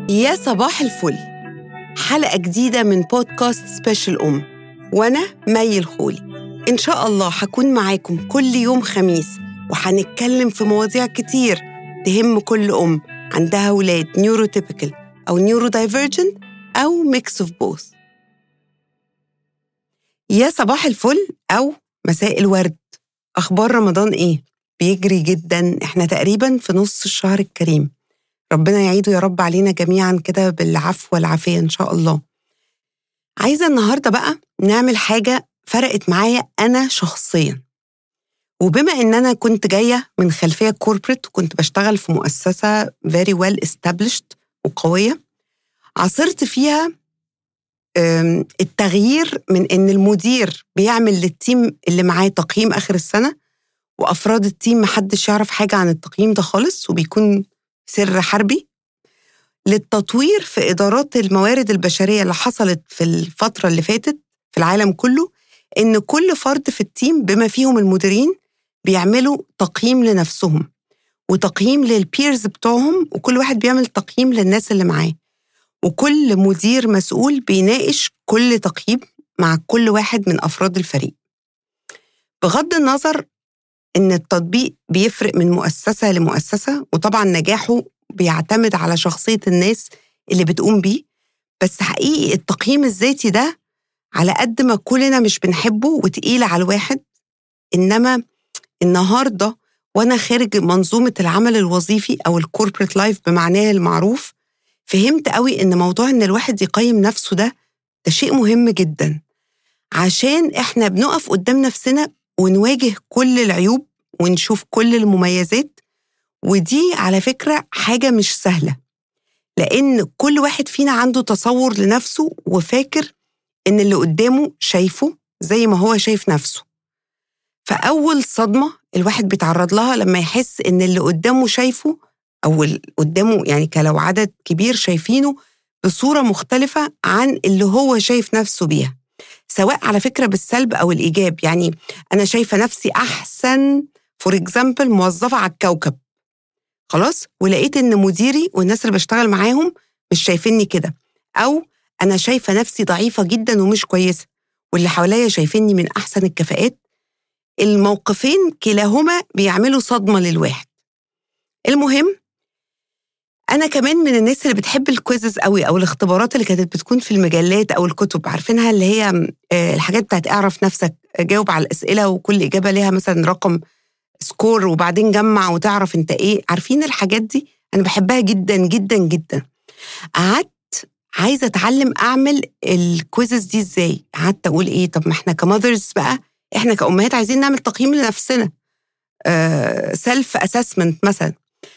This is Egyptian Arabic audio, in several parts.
يا صباح الفل حلقة جديدة من بودكاست سبيشال أم وأنا مي الخولي إن شاء الله هكون معاكم كل يوم خميس وهنتكلم في مواضيع كتير تهم كل أم عندها ولاد نيوروتيبيكال أو نيورو دايفرجنت أو ميكس اوف بوث يا صباح الفل أو مساء الورد أخبار رمضان إيه؟ بيجري جدا إحنا تقريبا في نص الشهر الكريم ربنا يعيده يا رب علينا جميعا كده بالعفو والعافية إن شاء الله عايزة النهاردة بقى نعمل حاجة فرقت معايا أنا شخصيا وبما إن أنا كنت جاية من خلفية كوربريت وكنت بشتغل في مؤسسة very well established وقوية عاصرت فيها أم، التغيير من إن المدير بيعمل للتيم اللي معاه تقييم آخر السنة وأفراد التيم محدش يعرف حاجة عن التقييم ده خالص وبيكون سر حربي للتطوير في إدارات الموارد البشرية اللي حصلت في الفترة اللي فاتت في العالم كله إن كل فرد في التيم بما فيهم المديرين بيعملوا تقييم لنفسهم وتقييم للبيرز بتوعهم وكل واحد بيعمل تقييم للناس اللي معاه وكل مدير مسؤول بيناقش كل تقييم مع كل واحد من أفراد الفريق بغض النظر إن التطبيق بيفرق من مؤسسة لمؤسسة وطبعا نجاحه بيعتمد على شخصية الناس اللي بتقوم بيه بس حقيقي التقييم الذاتي ده على قد ما كلنا مش بنحبه وتقيل على الواحد إنما النهاردة وأنا خارج منظومة العمل الوظيفي أو الكوربريت لايف بمعناه المعروف فهمت قوي إن موضوع إن الواحد يقيم نفسه ده ده شيء مهم جدا عشان إحنا بنقف قدام نفسنا ونواجه كل العيوب ونشوف كل المميزات ودي على فكرة حاجة مش سهلة لأن كل واحد فينا عنده تصور لنفسه وفاكر إن اللي قدامه شايفه زي ما هو شايف نفسه فأول صدمة الواحد بيتعرض لها لما يحس إن اللي قدامه شايفه أو اللي قدامه يعني كلو عدد كبير شايفينه بصورة مختلفة عن اللي هو شايف نفسه بيها سواء على فكرة بالسلب أو الإيجاب يعني أنا شايفة نفسي أحسن فور اكزامبل موظفة على الكوكب خلاص ولقيت إن مديري والناس اللي بشتغل معاهم مش شايفيني كده أو أنا شايفة نفسي ضعيفة جدا ومش كويسة واللي حواليا شايفيني من أحسن الكفاءات الموقفين كلاهما بيعملوا صدمة للواحد المهم أنا كمان من الناس اللي بتحب الكويزز قوي أو الاختبارات اللي كانت بتكون في المجلات أو الكتب عارفينها اللي هي آه، الحاجات بتاعت اعرف نفسك جاوب على الأسئلة وكل إجابة ليها مثلا رقم سكور وبعدين جمع وتعرف أنت إيه عارفين الحاجات دي أنا بحبها جدا جدا جدا قعدت عايزة أتعلم أعمل الكويزز دي إزاي قعدت أقول إيه طب ما إحنا كماذرز بقى إحنا كأمهات عايزين نعمل تقييم لنفسنا سيلف اسسمنت مثلا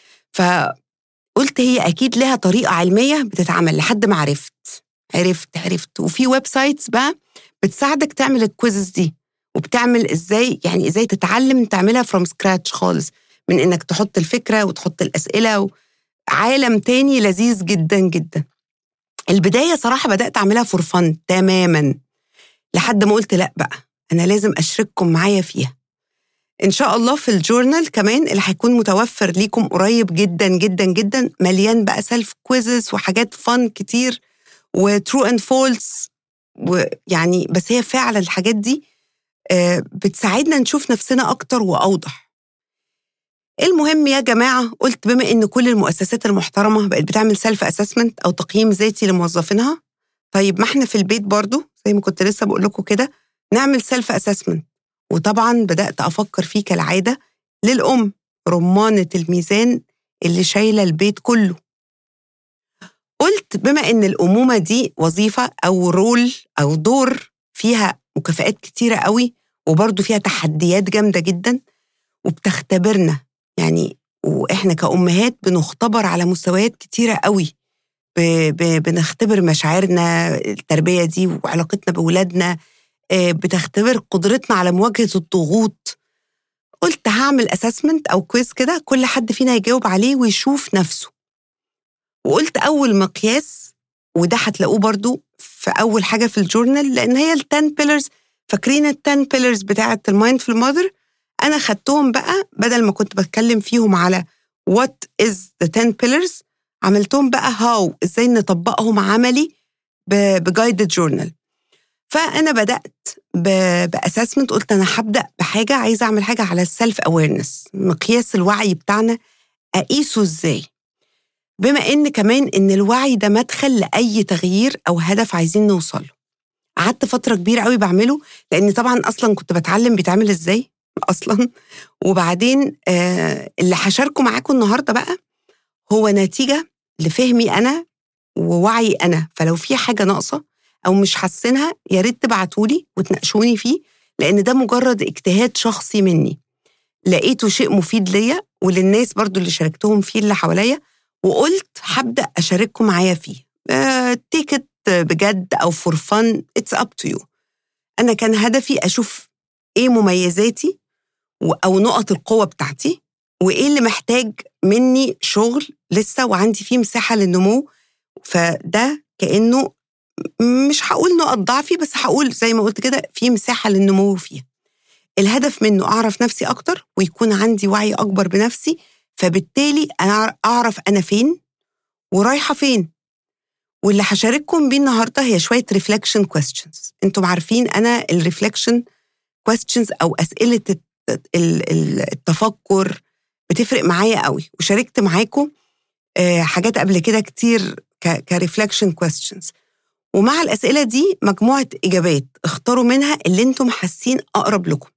فقلت هي اكيد لها طريقه علميه بتتعمل لحد ما عرفت عرفت عرفت وفي ويب سايتس بقى بتساعدك تعمل الكويزز دي وبتعمل ازاي يعني ازاي تتعلم تعملها فروم سكراتش خالص من انك تحط الفكره وتحط الاسئله و... عالم تاني لذيذ جدا جدا البدايه صراحه بدات اعملها فور فن تماما لحد ما قلت لا بقى انا لازم اشرككم معايا فيها ان شاء الله في الجورنال كمان اللي هيكون متوفر ليكم قريب جدا جدا جدا مليان بقى سيلف كويزز وحاجات فن كتير وترو اند فولس ويعني بس هي فعلا الحاجات دي آه، بتساعدنا نشوف نفسنا اكتر واوضح المهم يا جماعه قلت بما ان كل المؤسسات المحترمه بقت بتعمل سيلف اسسمنت او تقييم ذاتي لموظفينها طيب ما احنا في البيت برضو زي ما كنت لسه بقول لكم كده نعمل سيلف اسسمنت وطبعا بدأت أفكر فيه كالعادة للأم رمانة الميزان اللي شايلة البيت كله قلت بما إن الأمومة دي وظيفة أو رول أو دور فيها مكافآت كتيرة قوي وبرضه فيها تحديات جامدة جدا وبتختبرنا يعني وإحنا كأمهات بنختبر على مستويات كتيرة قوي ب- ب- بنختبر مشاعرنا التربية دي وعلاقتنا بولادنا آه، بتختبر قدرتنا على مواجهة الضغوط قلت هعمل اسسمنت او كويز كده كل حد فينا يجاوب عليه ويشوف نفسه وقلت اول مقياس وده هتلاقوه برضو في اول حاجه في الجورنال لان هي ال 10 بيلرز فاكرين ال 10 بيلرز بتاعه المايندفول ماذر انا خدتهم بقى بدل ما كنت بتكلم فيهم على what is the 10 pillars عملتهم بقى هاو ازاي نطبقهم عملي بجايدد جورنال فانا بدات باسسمنت قلت انا هبدا بحاجه عايزه اعمل حاجه على السيلف اويرنس مقياس الوعي بتاعنا اقيسه ازاي بما ان كمان ان الوعي ده مدخل لاي تغيير او هدف عايزين نوصل له قعدت فتره كبيره قوي بعمله لان طبعا اصلا كنت بتعلم بيتعمل ازاي اصلا وبعدين آه اللي هشاركه معاكم النهارده بقى هو نتيجه لفهمي انا ووعي انا فلو في حاجه ناقصه او مش حاسينها يا ريت تبعتولي وتناقشوني فيه لان ده مجرد اجتهاد شخصي مني لقيته شيء مفيد ليا وللناس برضو اللي شاركتهم فيه اللي حواليا وقلت هبدا اشارككم معايا فيه تيكت بجد او فور فن اتس اب تو يو انا كان هدفي اشوف ايه مميزاتي او نقط القوه بتاعتي وايه اللي محتاج مني شغل لسه وعندي فيه مساحه للنمو فده كانه مش هقول نقط ضعفي بس هقول زي ما قلت كده في مساحه للنمو فيها الهدف منه اعرف نفسي اكتر ويكون عندي وعي اكبر بنفسي فبالتالي انا اعرف انا فين ورايحه فين واللي هشارككم بيه النهارده هي شويه ريفلكشن كويستشنز انتم عارفين انا الريفلكشن كويستشنز او اسئله التفكر بتفرق معايا قوي وشاركت معاكم حاجات قبل كده كتير كريفلكشن كويستشنز ومع الاسئله دي مجموعه اجابات اختاروا منها اللي انتم حاسين اقرب لكم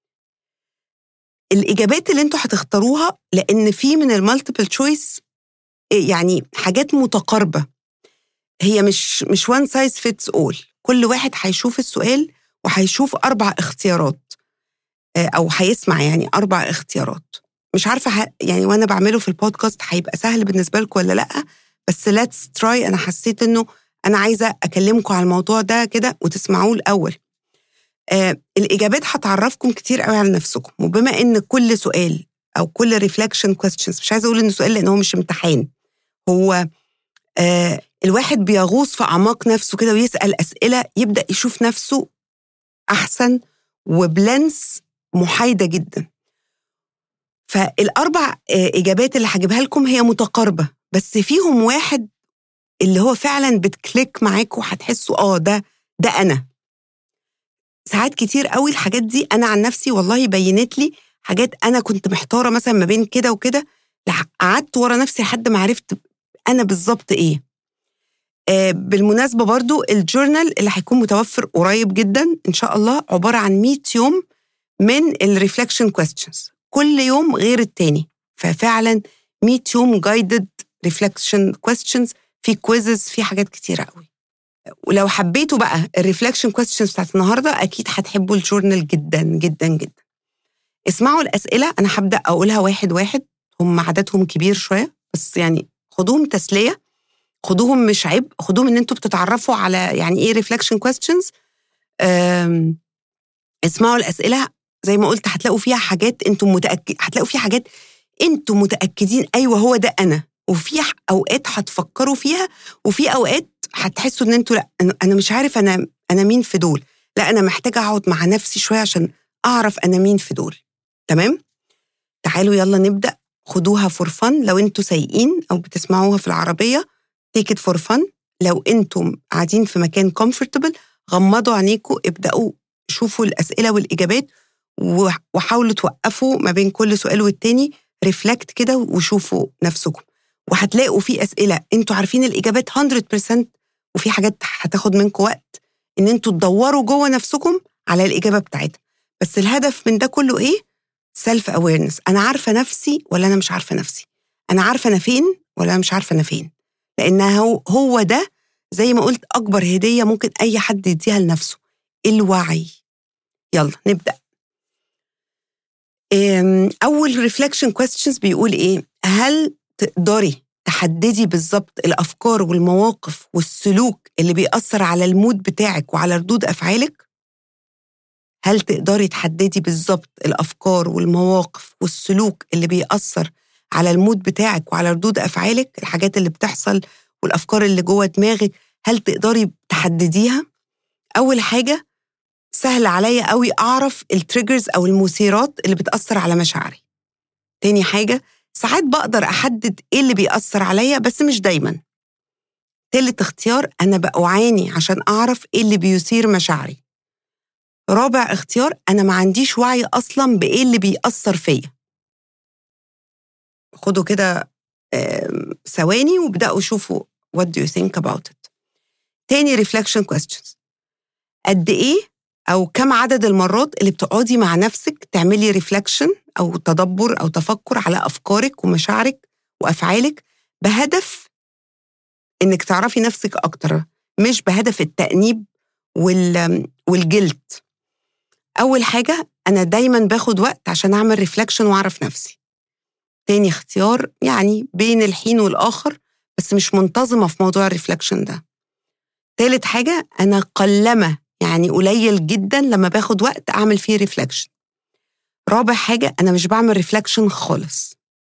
الاجابات اللي انتم هتختاروها لان في من المالتيبل تشويس يعني حاجات متقاربه هي مش مش وان سايز فيتس اول كل واحد هيشوف السؤال وهيشوف اربع اختيارات او هيسمع يعني اربع اختيارات مش عارفه ه... يعني وانا بعمله في البودكاست هيبقى سهل بالنسبه لكم ولا لا بس ليتس تراي انا حسيت انه انا عايزه اكلمكم على الموضوع ده كده وتسمعوه الاول آه الاجابات هتعرفكم كتير قوي على نفسكم وبما ان كل سؤال او كل ريفلكشن كويستشنز مش عايزه اقول انه سؤال لان هو مش امتحان هو آه الواحد بيغوص في اعماق نفسه كده ويسال اسئله يبدا يشوف نفسه احسن وبلانس محايده جدا فالاربع آه اجابات اللي هجيبها لكم هي متقاربه بس فيهم واحد اللي هو فعلا بتكليك معاك وهتحسوا اه ده ده انا ساعات كتير قوي الحاجات دي انا عن نفسي والله بينت لي حاجات انا كنت محتاره مثلا ما بين كده وكده قعدت ورا نفسي لحد ما عرفت انا بالظبط ايه آه بالمناسبه برضو الجورنال اللي هيكون متوفر قريب جدا ان شاء الله عباره عن 100 يوم من الريفلكشن كويستشنز كل يوم غير التاني ففعلا 100 يوم جايدد ريفلكشن كويستشنز في كويزز في حاجات كتيرة قوي ولو حبيتوا بقى الريفلكشن كويستشنز بتاعت النهارده اكيد هتحبوا الجورنال جدا جدا جدا اسمعوا الاسئله انا هبدا اقولها واحد واحد هم عددهم كبير شويه بس يعني خدوهم تسليه خدوهم مش عيب خدوهم ان انتوا بتتعرفوا على يعني ايه ريفلكشن كويستشنز اسمعوا الاسئله زي ما قلت هتلاقوا فيها حاجات انتم متاكد هتلاقوا فيها حاجات انتم متاكدين ايوه هو ده انا وفي اوقات هتفكروا فيها وفي اوقات هتحسوا ان انتوا لا انا مش عارف انا انا مين في دول لا انا محتاجه اقعد مع نفسي شويه عشان اعرف انا مين في دول تمام تعالوا يلا نبدا خدوها فور فن لو انتوا سايقين او بتسمعوها في العربيه تيك فور فن لو انتم قاعدين في مكان كومفورتبل غمضوا عينيكم ابداوا شوفوا الاسئله والاجابات وحاولوا توقفوا ما بين كل سؤال والتاني ريفلكت كده وشوفوا نفسكم وهتلاقوا في اسئله انتوا عارفين الاجابات 100% وفي حاجات هتاخد منكم وقت ان انتوا تدوروا جوه نفسكم على الاجابه بتاعتها بس الهدف من ده كله ايه سيلف اويرنس انا عارفه نفسي ولا انا مش عارفه نفسي انا عارفه انا فين ولا انا مش عارفه انا فين لان هو هو ده زي ما قلت اكبر هديه ممكن اي حد يديها لنفسه الوعي يلا نبدا اول ريفلكشن كويستشنز بيقول ايه هل تقدري تحددي بالظبط الافكار والمواقف والسلوك اللي بيأثر على المود بتاعك وعلى ردود افعالك هل تقدري تحددي بالظبط الافكار والمواقف والسلوك اللي بيأثر على المود بتاعك وعلى ردود افعالك الحاجات اللي بتحصل والافكار اللي جوه دماغك هل تقدري تحدديها اول حاجه سهل عليا قوي اعرف التريجرز او المثيرات اللي بتاثر على مشاعري تاني حاجه ساعات بقدر أحدد إيه اللي بيأثر عليا بس مش دايما تالت اختيار أنا بأعاني عشان أعرف إيه اللي بيثير مشاعري رابع اختيار أنا ما عنديش وعي أصلا بإيه اللي بيأثر فيا خدوا كده ثواني وابدأوا شوفوا what do you think about it تاني reflection questions قد إيه أو كم عدد المرات اللي بتقعدي مع نفسك تعملي ريفلكشن أو تدبر أو تفكر على أفكارك ومشاعرك وأفعالك بهدف إنك تعرفي نفسك أكتر مش بهدف التأنيب والجلد أول حاجة أنا دايما باخد وقت عشان أعمل ريفلكشن وأعرف نفسي تاني اختيار يعني بين الحين والآخر بس مش منتظمة في موضوع الريفلكشن ده تالت حاجة أنا قلما يعني قليل جدا لما باخد وقت أعمل فيه ريفلكشن رابع حاجة أنا مش بعمل ريفلكشن خالص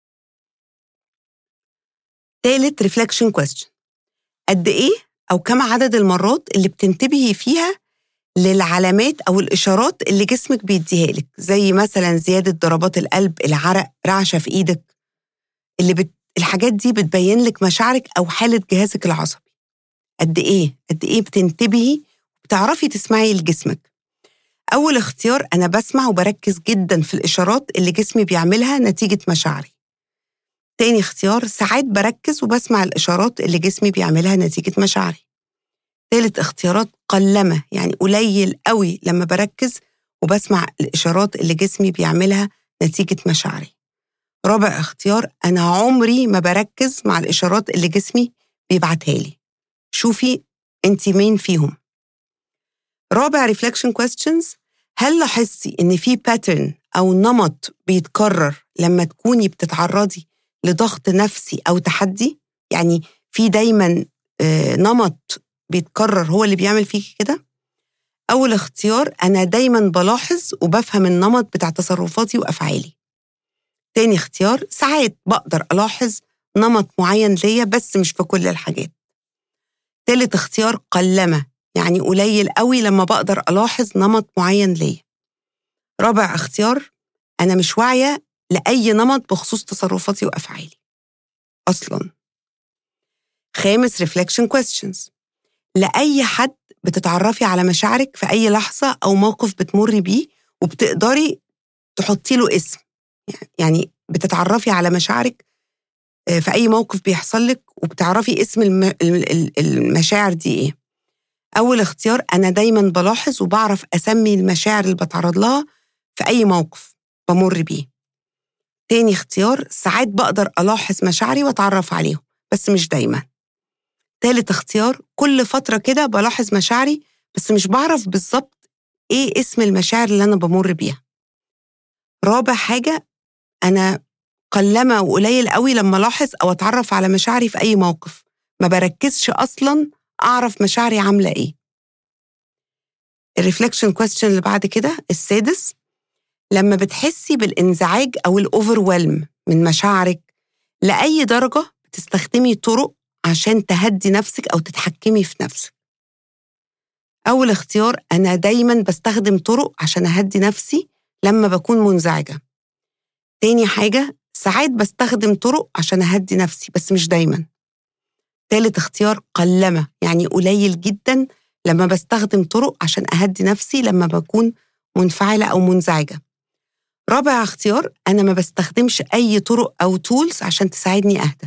تالت ريفلكشن كويستشن قد إيه أو كم عدد المرات اللي بتنتبهي فيها للعلامات أو الإشارات اللي جسمك بيديها لك زي مثلا زيادة ضربات القلب العرق رعشة في إيدك اللي بت... الحاجات دي بتبين لك مشاعرك أو حالة جهازك العصبي قد إيه قد إيه بتنتبهي بتعرفي تسمعي لجسمك أول اختيار أنا بسمع وبركز جدا في الإشارات اللي جسمي بيعملها نتيجة مشاعري تاني اختيار ساعات بركز وبسمع الإشارات اللي جسمي بيعملها نتيجة مشاعري تالت اختيارات قلمة يعني قليل قوي لما بركز وبسمع الإشارات اللي جسمي بيعملها نتيجة مشاعري رابع اختيار أنا عمري ما بركز مع الإشارات اللي جسمي بيبعتها لي شوفي أنت مين فيهم رابع ريفلكشن questions هل لاحظتي إن في باترن أو نمط بيتكرر لما تكوني بتتعرضي لضغط نفسي أو تحدي؟ يعني في دايما نمط بيتكرر هو اللي بيعمل فيكي كده؟ أول اختيار أنا دايما بلاحظ وبفهم النمط بتاع تصرفاتي وأفعالي تاني اختيار ساعات بقدر ألاحظ نمط معين ليا بس مش في كل الحاجات تالت اختيار قلمة يعني قليل قوي لما بقدر ألاحظ نمط معين ليا رابع اختيار أنا مش واعية لأي نمط بخصوص تصرفاتي وأفعالي أصلا خامس reflection questions لأي حد بتتعرفي على مشاعرك في أي لحظة أو موقف بتمري بيه وبتقدري تحطي له اسم يعني بتتعرفي على مشاعرك في أي موقف بيحصل لك وبتعرفي اسم المشاعر دي إيه أول اختيار أنا دايما بلاحظ وبعرف أسمي المشاعر اللي بتعرض لها في أي موقف بمر بيه تاني اختيار ساعات بقدر ألاحظ مشاعري وأتعرف عليهم بس مش دايما تالت اختيار كل فترة كده بلاحظ مشاعري بس مش بعرف بالظبط إيه اسم المشاعر اللي أنا بمر بيها رابع حاجة أنا قلما وقليل قوي لما ألاحظ أو أتعرف على مشاعري في أي موقف ما بركزش أصلا أعرف مشاعري عاملة إيه الريفلكشن كويستشن اللي بعد كده السادس لما بتحسي بالانزعاج أو الأوفر من مشاعرك لأي درجة بتستخدمي طرق عشان تهدي نفسك أو تتحكمي في نفسك أول اختيار أنا دايما بستخدم طرق عشان أهدي نفسي لما بكون منزعجة تاني حاجة ساعات بستخدم طرق عشان أهدي نفسي بس مش دايما تالت اختيار قلمة يعني قليل جدا لما بستخدم طرق عشان أهدي نفسي لما بكون منفعلة أو منزعجة رابع اختيار أنا ما بستخدمش أي طرق أو تولز عشان تساعدني أهدى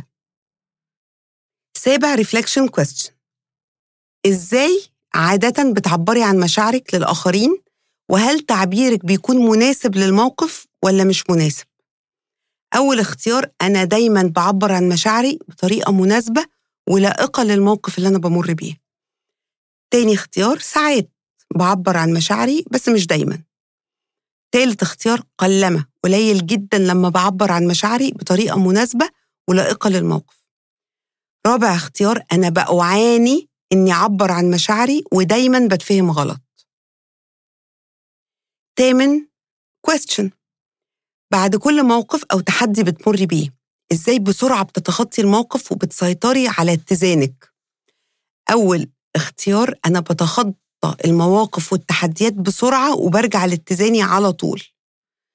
سابع ريفلكشن كويستشن إزاي عادة بتعبري عن مشاعرك للآخرين وهل تعبيرك بيكون مناسب للموقف ولا مش مناسب؟ أول اختيار أنا دايما بعبر عن مشاعري بطريقة مناسبة ولائقة للموقف اللي أنا بمر بيه. تاني اختيار ساعات بعبر عن مشاعري بس مش دايما. تالت اختيار قلمة قليل جدا لما بعبر عن مشاعري بطريقة مناسبة ولائقة للموقف. رابع اختيار أنا بأعاني إني أعبر عن مشاعري ودايما بتفهم غلط. تامن question بعد كل موقف أو تحدي بتمر بيه إزاي بسرعة بتتخطي الموقف وبتسيطري على اتزانك أول اختيار أنا بتخطى المواقف والتحديات بسرعة وبرجع لاتزاني على طول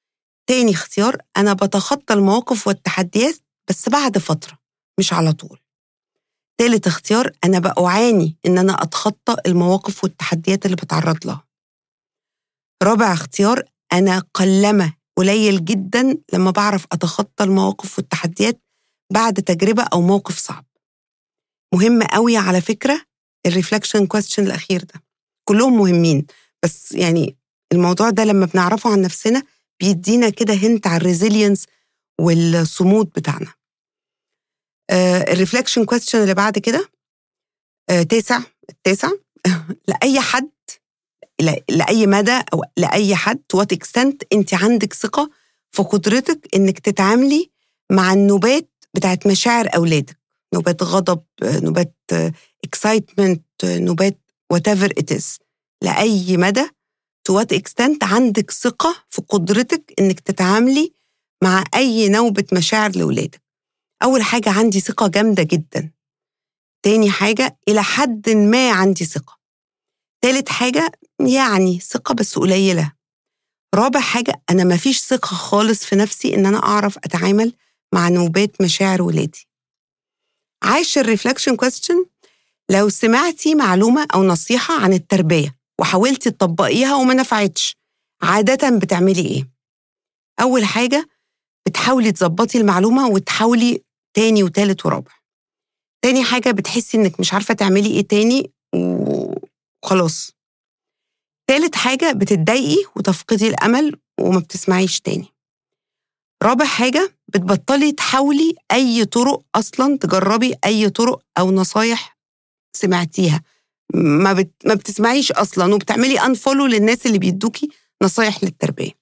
تاني اختيار أنا بتخطى المواقف والتحديات بس بعد فترة مش على طول تالت اختيار أنا بأعاني إن أنا أتخطى المواقف والتحديات اللي بتعرض لها رابع اختيار أنا قلما قليل جدا لما بعرف أتخطى المواقف والتحديات بعد تجربة أو موقف صعب مهم قوي على فكرة الريفلكشن كويستشن الأخير ده كلهم مهمين بس يعني الموضوع ده لما بنعرفه عن نفسنا بيدينا كده هنت على الريزيلينس والصمود بتاعنا الريفلكشن كويستشن اللي بعد كده آه تاسع التاسع لأي حد لأي مدى أو لأي حد وات اكستنت أنت عندك ثقة في قدرتك إنك تتعاملي مع النوبات بتاعت مشاعر أولادك نوبات غضب نوبات اكسايتمنت نوبات وات ايفر ات از لأي مدى تو وات اكستنت عندك ثقة في قدرتك إنك تتعاملي مع أي نوبة مشاعر لأولادك أول حاجة عندي ثقة جامدة جدا تاني حاجة إلى حد ما عندي ثقة تالت حاجة يعني ثقة بس قليلة رابع حاجة أنا مفيش ثقة خالص في نفسي إن أنا أعرف أتعامل مع نوبات مشاعر ولادي عاشر ريفلكشن كويستشن لو سمعتي معلومة أو نصيحة عن التربية وحاولتي تطبقيها وما نفعتش عادة بتعملي إيه؟ أول حاجة بتحاولي تظبطي المعلومة وتحاولي تاني وتالت ورابع تاني حاجة بتحسي إنك مش عارفة تعملي إيه تاني وخلاص تالت حاجة بتتضايقي وتفقدي الأمل وما بتسمعيش تاني رابع حاجة بتبطلي تحاولي أي طرق أصلا تجربي أي طرق أو نصايح سمعتيها ما, بت... ما بتسمعيش أصلا وبتعملي أنفولو للناس اللي بيدوكي نصايح للتربية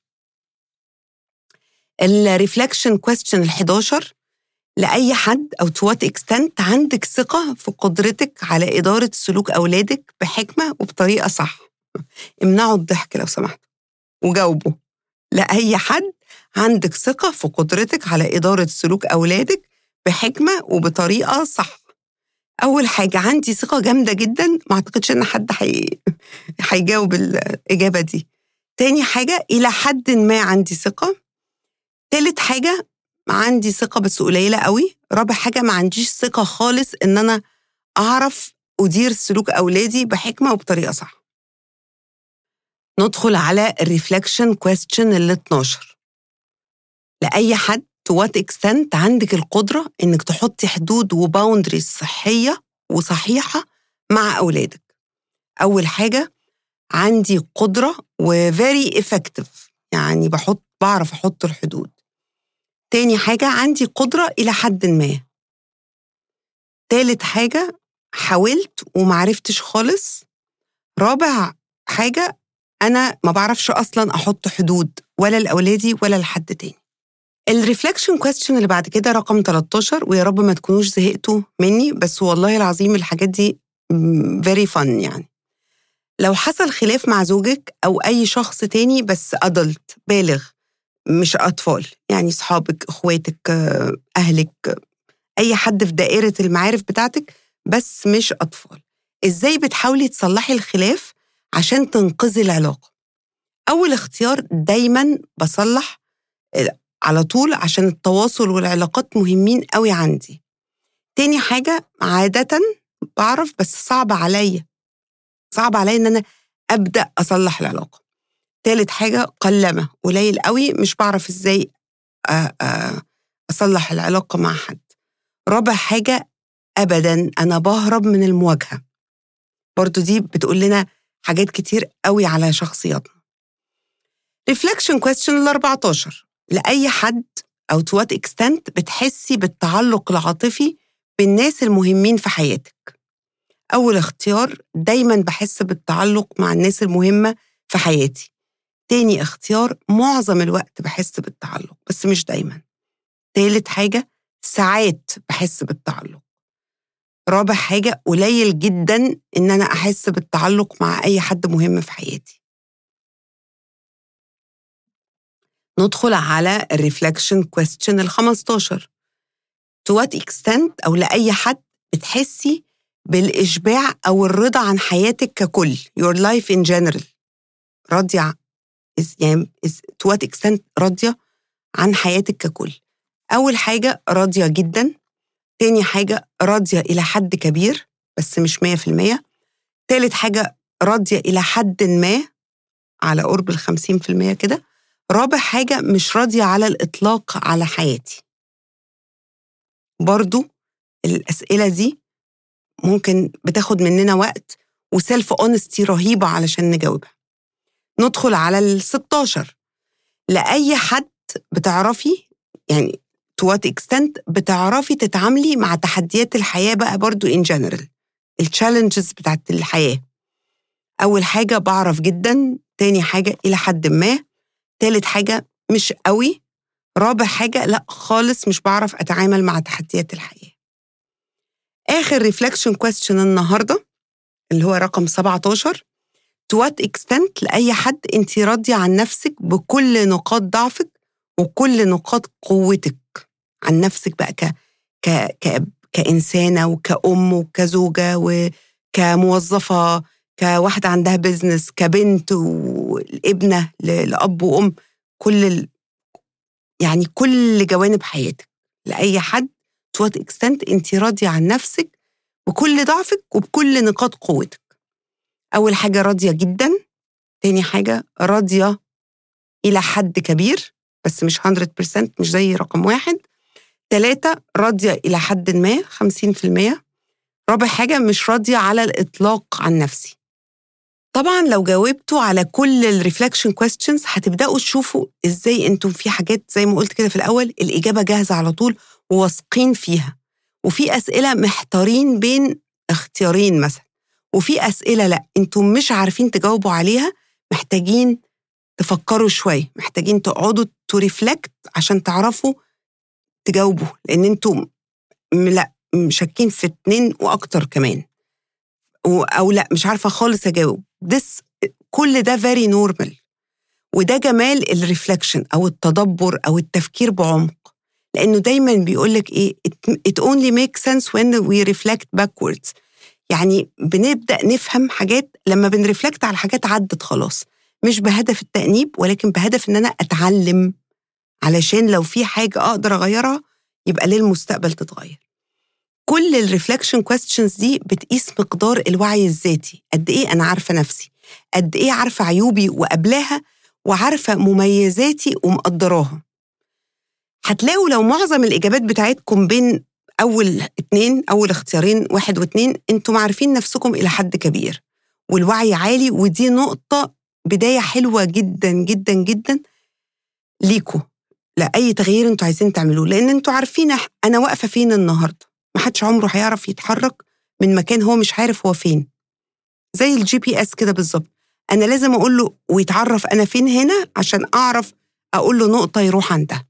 الريفلكشن كويستشن ال11 لأي حد أو تو وات اكستنت عندك ثقة في قدرتك على إدارة سلوك أولادك بحكمة وبطريقة صح امنعوا الضحك لو سمحتوا وجاوبوا لأي حد عندك ثقة في قدرتك على إدارة سلوك أولادك بحكمة وبطريقة صح أول حاجة عندي ثقة جامدة جدا ما أعتقدش إن حد حي... هيجاوب الإجابة دي تاني حاجة إلى حد ما عندي ثقة تالت حاجة عندي ثقة بس قليلة قوي رابع حاجة ما عنديش ثقة خالص إن أنا أعرف أدير سلوك أولادي بحكمة وبطريقة صح ندخل على الريفلكشن كويستشن ال 12 لأي حد تو وات اكستنت عندك القدرة إنك تحطي حدود وباوندريز صحية وصحيحة مع أولادك أول حاجة عندي قدرة وفيري افكتيف يعني بحط بعرف أحط الحدود تاني حاجة عندي قدرة إلى حد ما تالت حاجة حاولت ومعرفتش خالص رابع حاجة أنا ما بعرفش أصلا أحط حدود ولا لأولادي ولا لحد تاني الريفلكشن كويستشن اللي بعد كده رقم 13 ويا رب ما تكونوش زهقتوا مني بس والله العظيم الحاجات دي فيري فن يعني لو حصل خلاف مع زوجك أو أي شخص تاني بس أدلت بالغ مش أطفال يعني صحابك إخواتك أهلك أي حد في دائرة المعارف بتاعتك بس مش أطفال إزاي بتحاولي تصلحي الخلاف عشان تنقذي العلاقة أول اختيار دايما بصلح على طول عشان التواصل والعلاقات مهمين قوي عندي تاني حاجة عادة بعرف بس صعب عليا صعب عليا إن أنا أبدأ أصلح العلاقة تالت حاجة قلمة قليل قوي مش بعرف إزاي أصلح العلاقة مع حد رابع حاجة أبدا أنا بهرب من المواجهة برضو دي بتقول لنا حاجات كتير قوي على شخصياتنا ريفلكشن كويستشن ال 14 لأي حد أو تو وات اكستنت بتحسي بالتعلق العاطفي بالناس المهمين في حياتك أول اختيار دايما بحس بالتعلق مع الناس المهمة في حياتي تاني اختيار معظم الوقت بحس بالتعلق بس مش دايما تالت حاجة ساعات بحس بالتعلق رابع حاجة قليل جدا إن أنا أحس بالتعلق مع أي حد مهم في حياتي ندخل على الريفلكشن كويستشن ال 15 to what extent أو لأي حد بتحسي بالإشباع أو الرضا عن حياتك ككل your life in general راضية يعني to what extent راضية عن حياتك ككل أول حاجة راضية جدا تاني حاجة راضية إلى حد كبير بس مش مية في المية تالت حاجة راضية إلى حد ما على قرب الخمسين في المية كده رابع حاجة مش راضية على الإطلاق على حياتي برضو الأسئلة دي ممكن بتاخد مننا وقت وسيلف اونستي رهيبة علشان نجاوبها ندخل على ال 16 لأي حد بتعرفي يعني to what extent بتعرفي تتعاملي مع تحديات الحياة بقى برضو in general التشالنجز بتاعت الحياة أول حاجة بعرف جدا تاني حاجة إلى حد ما تالت حاجة مش قوي رابع حاجة لا خالص مش بعرف أتعامل مع تحديات الحياة آخر ريفلكشن كويستشن النهاردة اللي هو رقم 17 to what extent لأي حد أنت راضية عن نفسك بكل نقاط ضعفك وكل نقاط قوتك عن نفسك بقى ك... ك... ك... كإنسانة وكأم وكزوجة وكموظفة كواحدة عندها بزنس كبنت والابنة لأب وأم كل ال... يعني كل جوانب حياتك لأي حد to what extent أنت راضية عن نفسك بكل ضعفك وبكل نقاط قوتك أول حاجة راضية جدا تاني حاجة راضية إلى حد كبير بس مش 100% مش زي رقم واحد تلاتة راضية إلى حد ما 50% رابع حاجة مش راضية على الإطلاق عن نفسي طبعا لو جاوبتوا على كل الريفلكشن كويستشنز هتبداوا تشوفوا ازاي انتم في حاجات زي ما قلت كده في الاول الاجابه جاهزه على طول وواثقين فيها وفي اسئله محتارين بين اختيارين مثلا وفي اسئله لا انتم مش عارفين تجاوبوا عليها محتاجين تفكروا شويه محتاجين تقعدوا تو ريفلكت عشان تعرفوا تجاوبوا لان انتم لا شاكين في اتنين واكتر كمان او لا مش عارفه خالص اجاوب this كل ده very normal وده جمال الريفلكشن او التدبر او التفكير بعمق لانه دايما بيقول لك ايه it only makes sense when we reflect backwards يعني بنبدا نفهم حاجات لما بنرفلكت على حاجات عدت خلاص مش بهدف التأنيب ولكن بهدف ان انا اتعلم علشان لو في حاجه اقدر اغيرها يبقى للمستقبل تتغير كل الريفلكشن كويستشنز دي بتقيس مقدار الوعي الذاتي قد ايه انا عارفه نفسي قد ايه عارفه عيوبي وقبلها وعارفه مميزاتي ومقدراها هتلاقوا لو معظم الاجابات بتاعتكم بين اول اتنين اول اختيارين واحد واتنين انتم عارفين نفسكم الى حد كبير والوعي عالي ودي نقطه بدايه حلوه جدا جدا جدا ليكوا لاي تغيير انتوا عايزين تعملوه لان انتوا عارفين انا واقفه فين النهارده محدش عمره هيعرف يتحرك من مكان هو مش عارف هو فين زي الجي بي اس كده بالظبط انا لازم اقول له ويتعرف انا فين هنا عشان اعرف اقول له نقطه يروح عندها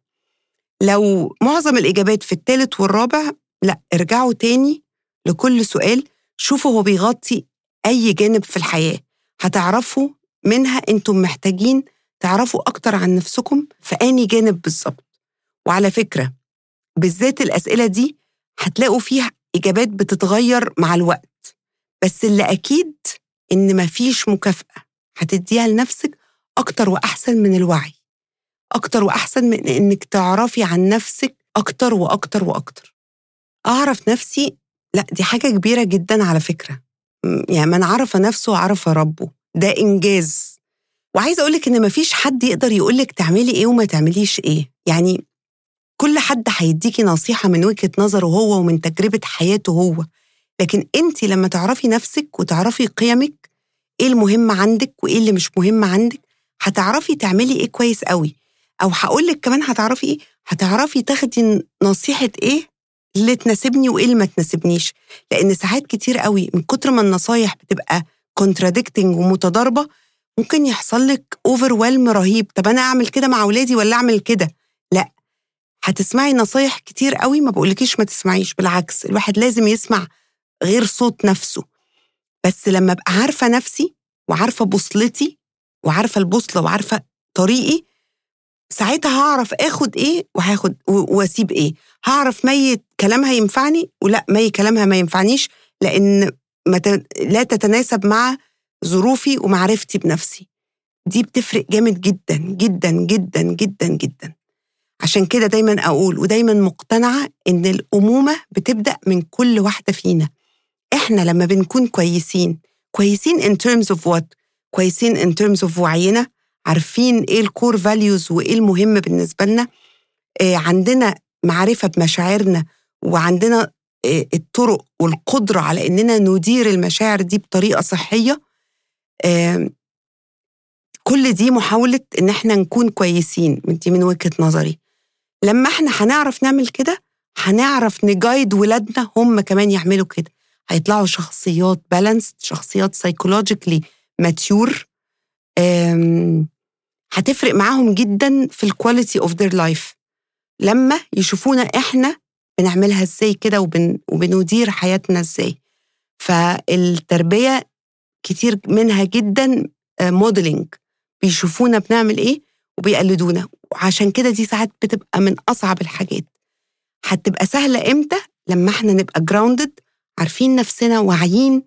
لو معظم الاجابات في الثالث والرابع لا ارجعوا تاني لكل سؤال شوفوا هو بيغطي اي جانب في الحياه هتعرفوا منها انتم محتاجين تعرفوا اكتر عن نفسكم في اني جانب بالظبط وعلى فكره بالذات الاسئله دي هتلاقوا فيها إجابات بتتغير مع الوقت بس اللي أكيد إن مفيش مكافأة هتديها لنفسك أكتر وأحسن من الوعي أكتر وأحسن من إنك تعرفي عن نفسك أكتر وأكتر وأكتر أعرف نفسي لا دي حاجة كبيرة جدا على فكرة يعني من عرف نفسه عرف ربه ده إنجاز وعايزة أقولك إن مفيش حد يقدر يقولك تعملي إيه وما تعمليش إيه يعني كل حد هيديكي نصيحة من وجهة نظره هو ومن تجربة حياته هو لكن انت لما تعرفي نفسك وتعرفي قيمك ايه المهم عندك وايه اللي مش مهم عندك هتعرفي تعملي ايه كويس قوي او هقول لك كمان هتعرفي ايه هتعرفي تاخدي نصيحة ايه اللي تناسبني وايه اللي ما تناسبنيش لان ساعات كتير قوي من كتر ما النصايح بتبقى كونتراديكتنج ومتضاربه ممكن يحصل لك اوفر رهيب طب انا اعمل كده مع اولادي ولا اعمل كده لا هتسمعي نصايح كتير قوي ما بقولكيش ما تسمعيش بالعكس الواحد لازم يسمع غير صوت نفسه بس لما ابقى عارفه نفسي وعارفه بوصلتي وعارفه البوصله وعارفه طريقي ساعتها هعرف اخد ايه وهاخد واسيب ايه هعرف مي كلامها ينفعني ولا مي كلامها ما ينفعنيش لان ما لا تتناسب مع ظروفي ومعرفتي بنفسي دي بتفرق جامد جدا جدا جدا جدا جدا عشان كده دايما أقول ودايما مقتنعة إن الأمومة بتبدأ من كل واحدة فينا إحنا لما بنكون كويسين كويسين in terms of what كويسين in terms of وعينا عارفين إيه الكور فاليوز وإيه المهم بالنسبة لنا آه عندنا معرفة بمشاعرنا وعندنا آه الطرق والقدرة على إننا ندير المشاعر دي بطريقة صحية آه كل دي محاولة إن إحنا نكون كويسين دي من وجهة نظري لما إحنا هنعرف نعمل كده هنعرف نجايد ولادنا هم كمان يعملوا كده هيطلعوا شخصيات بالانسد شخصيات سايكولوجيكلي ماتيور هتفرق معاهم جدا في الكواليتي اوف ذير لايف لما يشوفونا احنا بنعملها ازاي كده وبن وبندير حياتنا ازاي فالتربيه كتير منها جدا موديلنج بيشوفونا بنعمل ايه وبيقلدونا وعشان كده دي ساعات بتبقى من اصعب الحاجات هتبقى سهله امتى لما احنا نبقى جراوندد عارفين نفسنا واعيين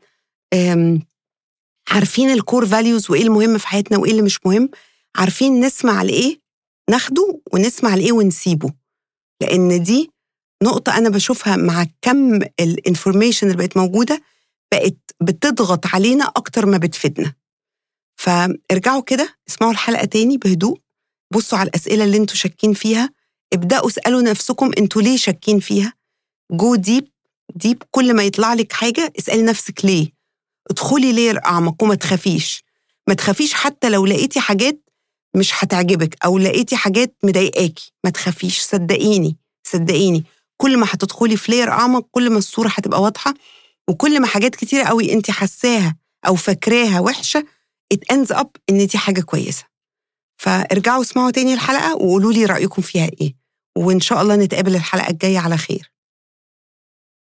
عارفين الكور فاليوز وايه المهم في حياتنا وايه اللي مش مهم عارفين نسمع لايه ناخده ونسمع لايه ونسيبه لان دي نقطة أنا بشوفها مع كم الانفورميشن اللي بقت موجودة بقت بتضغط علينا أكتر ما بتفيدنا فارجعوا كده اسمعوا الحلقة تاني بهدوء بصوا على الأسئلة اللي انتوا شاكين فيها ابدأوا اسألوا نفسكم انتوا ليه شاكين فيها جو ديب ديب كل ما يطلع لك حاجة اسألي نفسك ليه ادخلي لير أعمق وما تخافيش ما تخافيش حتى لو لقيتي حاجات مش هتعجبك أو لقيتي حاجات مضايقاكي ما تخافيش صدقيني صدقيني كل ما هتدخلي في لير أعمق كل ما الصورة هتبقى واضحة وكل ما حاجات كتيرة قوي انت حساها أو فاكراها وحشة it ends up إن دي حاجة كويسة فارجعوا اسمعوا تاني الحلقة وقولوا لي رأيكم فيها إيه وإن شاء الله نتقابل الحلقة الجاية على خير